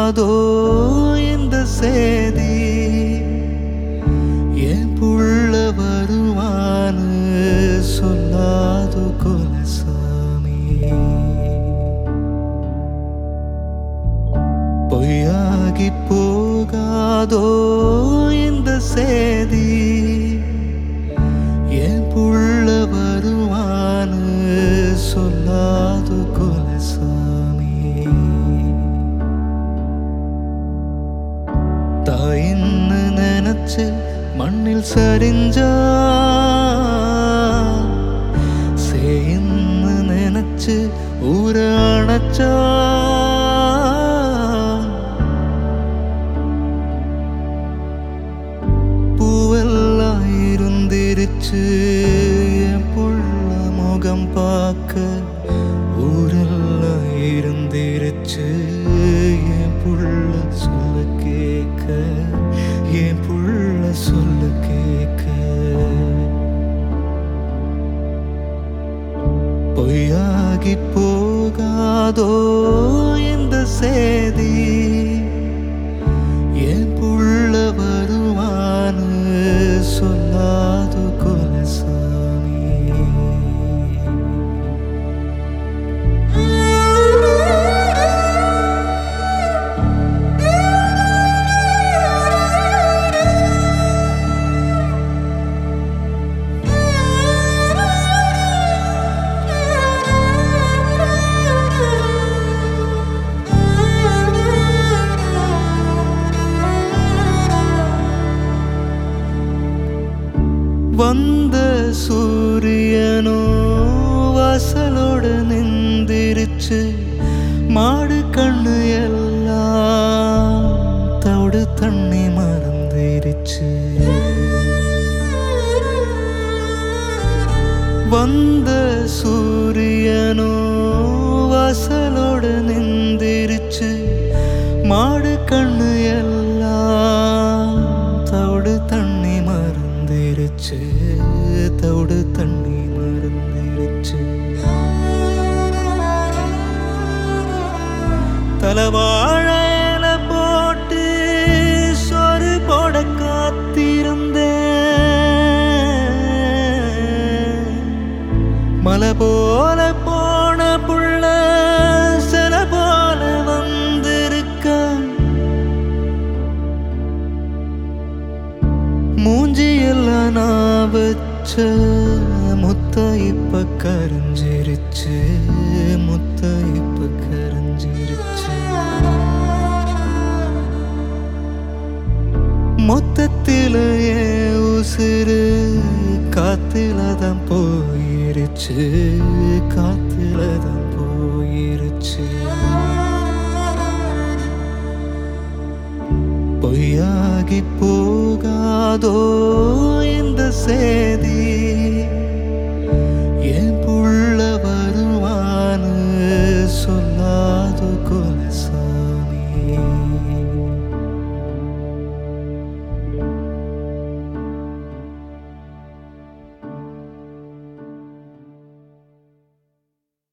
போகாதோ இந்த சேதி என் புள்ள வருவான்னு சொல்லாதோ குலசாமி பொய்யாகி போகாதோ இந்த சேதி என் புள்ள வருவான்னு சொல்லாதோ குலசாமி தாயின்னு நினைச்சு மண்ணில் சரிஞ்சா சேயின்னு நினைச்சு ஊர அணைச்சா பூவெல்லாம் இருந்திருச்சு என் புள்ள முகம் பார்க்க ஊரெல்லாம் இருந்திருச்சு என் புள்ள சொல்ல கேட்க என் புள்ள சொல்ல கேட்க பொய்யாகி போகாதோ இந்த சேதி என் புள்ள வருவான்னு சொல்லாதோ குலசாமி வந்த சூரியனோ வாசலோட நிந்திருச்சு மாடு கண்ணு எல்லாம் தவிடு தண்ணி மறந்திருச்சு வந்த சூரியனோ வாசலோட நிந்திருச்சு மாடு கண்ணு எல்லாம் தவிடு தண்ணி மறந்திருச்சு தவிடு தண்ணி மறந்திருச்சு தலவாழல போட்டு சொரு போட காத்திருந்தேன் மலை போல போன புள்ள சில போல வந்திருக்க மூஞ்சி எல்லாம் நான் வச்ச முத்த இப்ப கரைஞ்சிருச்சு முத்த இப்ப கரைஞ்சிருச்சு மொத்தத்தில என் உசுறு காத்துல தான் போயிருச்சு காத்துல தான் போயிருச்சு பொய்யாகி போகாதோ இந்த சேதி